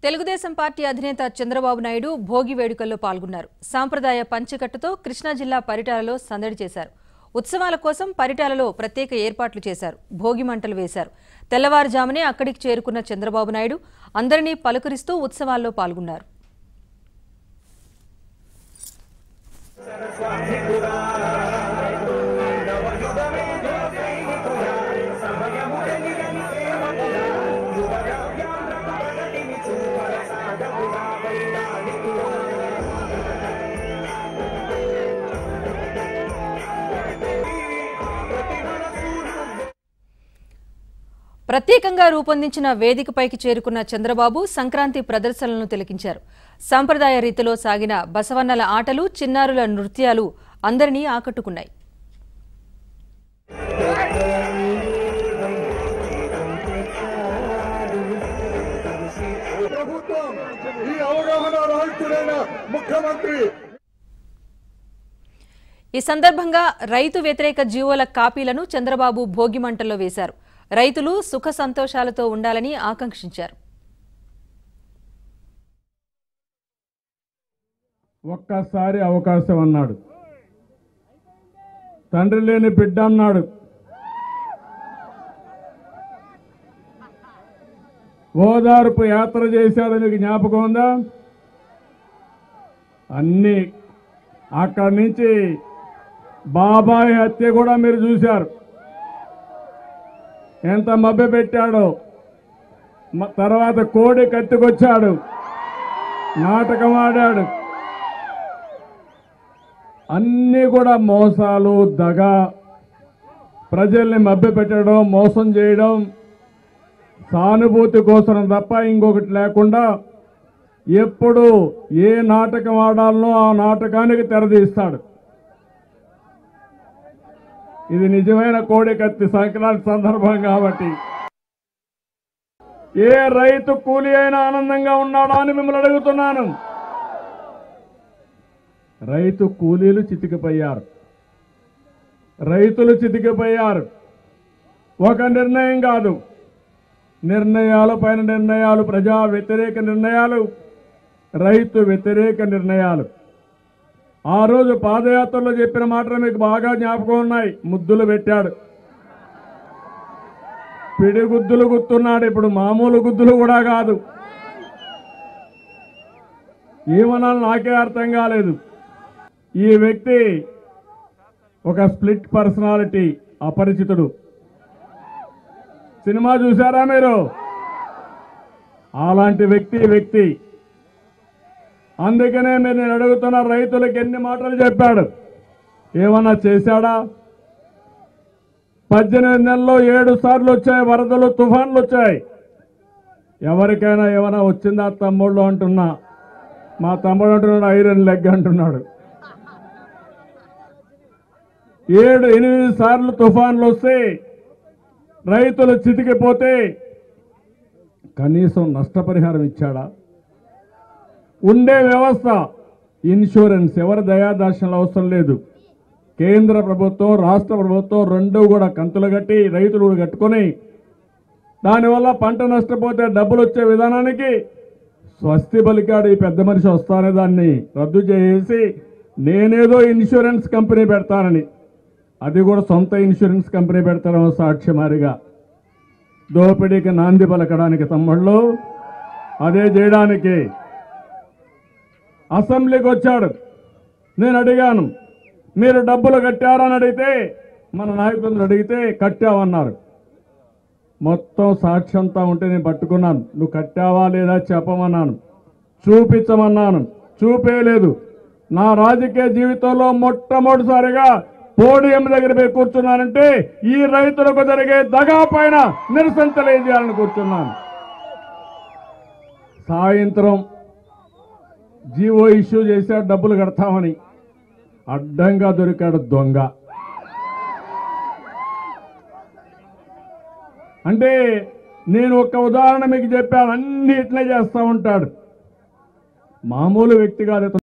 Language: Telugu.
తెలుగుదేశం పార్టీ అధినేత చంద్రబాబు నాయుడు భోగి వేడుకల్లో పాల్గొన్నారు సాంప్రదాయ పంచకట్టుతో కృష్ణా జిల్లా పరిటాలలో సందడి చేశారు ఉత్సవాల కోసం పరిటాలలో ప్రత్యేక ఏర్పాట్లు చేశారు భోగి మంటలు వేశారు తెల్లవారుజామునే అక్కడికి చేరుకున్న చంద్రబాబు నాయుడు అందరినీ పలుకరిస్తూ ఉత్సవాల్లో పాల్గొన్నారు ప్రత్యేకంగా రూపొందించిన వేదికపైకి చేరుకున్న చంద్రబాబు సంక్రాంతి ప్రదర్శనలను తిలకించారు సంప్రదాయ రీతిలో సాగిన బసవన్నల ఆటలు చిన్నారుల నృత్యాలు అందరినీ ఆకట్టుకున్నాయి ప్రభుత్వం ఈ అవగాహన రాహిత్యుడైన ముఖ్యమంత్రి ఈ సందర్భంగా రైతు వ్యతిరేక జీవోల కాపీలను చంద్రబాబు భోగి మంటల్లో వేశారు రైతులు సుఖ సంతోషాలతో ఉండాలని ఆకాంక్షించారు ఒక్కసారి అవకాశం అన్నాడు తండ్రి లేని బిడ్డ అన్నాడు ఓదార్పు యాత్ర చేశాడు మీకు జ్ఞాపకం ఉందా అన్ని అక్కడి నుంచి బాబాయ్ హత్య కూడా మీరు చూశారు ఎంత మభ్య పెట్టాడో మ- తర్వాత కోడి కత్తికొచ్చాడు నాటకం ఆడాడు అన్నీ కూడా మోసాలు దగ ప్రజల్ని మభ్యపెట్టడం మోసం చేయడం సానుభూతి కోసం తప్ప ఇంకొకటి లేకుండా ఎప్పుడు ఏ నాటకం ఆడాలనో ఆ నాటకానికి తెరదీస్తాడు ఇది నిజమైన కోడి కత్తి సంక్రాంతి సందర్భం కాబట్టి ఏ రైతు కూలి అయినా ఆనందంగా ఉన్నాడా అని మిమ్మల్ని అడుగుతున్నాను రైతు కూలీలు చితికిపోయారు రైతులు చితికిపోయారు ఒక నిర్ణయం కాదు నిర్ణయాలు పైన నిర్ణయాలు ప్రజా వ్యతిరేక నిర్ణయాలు రైతు వ్యతిరేక నిర్ణయాలు ఆ రోజు పాదయాత్రలో చెప్పిన మాటలు మీకు బాగా జ్ఞాపకం ఉన్నాయి ముద్దులు పెట్టాడు పిడిగుద్దులు గుర్తున్నాడు ఇప్పుడు మామూలు గుద్దులు కూడా కాదు ఏమనాలి నాకే అర్థం కాలేదు ఈ వ్యక్తి ఒక స్ప్లిట్ పర్సనాలిటీ అపరిచితుడు సినిమా చూసారా మీరు అలాంటి వ్యక్తి ఈ వ్యక్తి అందుకనే మీరు నేను అడుగుతున్న రైతులకు ఎన్ని మాటలు చెప్పాడు ఏమన్నా చేశాడా పద్దెనిమిది నెలల్లో ఏడు సార్లు వచ్చాయి వరదలు తుఫాన్లు వచ్చాయి ఎవరికైనా ఏమైనా వచ్చిందా తమ్ముళ్ళు అంటున్నా మా తమ్ముడు అంటున్నాడు ఐరన్ లెగ్ అంటున్నాడు ఏడు ఎనిమిది సార్లు తుఫాన్లు వస్తే రైతులు చితికిపోతే కనీసం నష్టపరిహారం ఇచ్చాడా ఉండే వ్యవస్థ ఇన్సూరెన్స్ ఎవరి దయాదర్శనాలు అవసరం లేదు కేంద్ర ప్రభుత్వం రాష్ట్ర ప్రభుత్వం రెండు కూడా కంతులు కట్టి రైతులు కూడా కట్టుకొని దానివల్ల పంట నష్టపోతే డబ్బులు వచ్చే విధానానికి స్వస్తి పలికాడు ఈ పెద్ద మనిషి వస్తానే దాన్ని రద్దు చేసి నేనేదో ఇన్సూరెన్స్ కంపెనీ పెడతానని అది కూడా సొంత ఇన్సూరెన్స్ కంపెనీ పెడతారో సాక్ష్యమారిగా దోపిడీకి నాంది పలకడానికి తమ్ముళ్ళు అదే చేయడానికి అసెంబ్లీకి వచ్చాడు నేను అడిగాను మీరు డబ్బులు కట్టారని అడిగితే మన నాయకులను అడిగితే కట్టామన్నారు మొత్తం సాక్ష్యంతా ఉంటే నేను పట్టుకున్నాను నువ్వు కట్టావా లేదా చెప్పమన్నాను చూపించమన్నాను చూపేయలేదు నా రాజకీయ జీవితంలో మొట్టమొదటిసారిగా పోడియం దగ్గర పోయి కూర్చున్నానంటే ఈ రైతులకు జరిగే దగా పైన నిరసన తెలియజేయాలని కూర్చున్నాను సాయంత్రం జీవో ఇష్యూ చేశాడు డబ్బులు కడతామని అడ్డంగా దొరికాడు దొంగ అంటే నేను ఒక ఉదాహరణ మీకు చెప్పాను అన్ని ఇట్లే చేస్తా ఉంటాడు మామూలు వ్యక్తి కాదు ఇతను.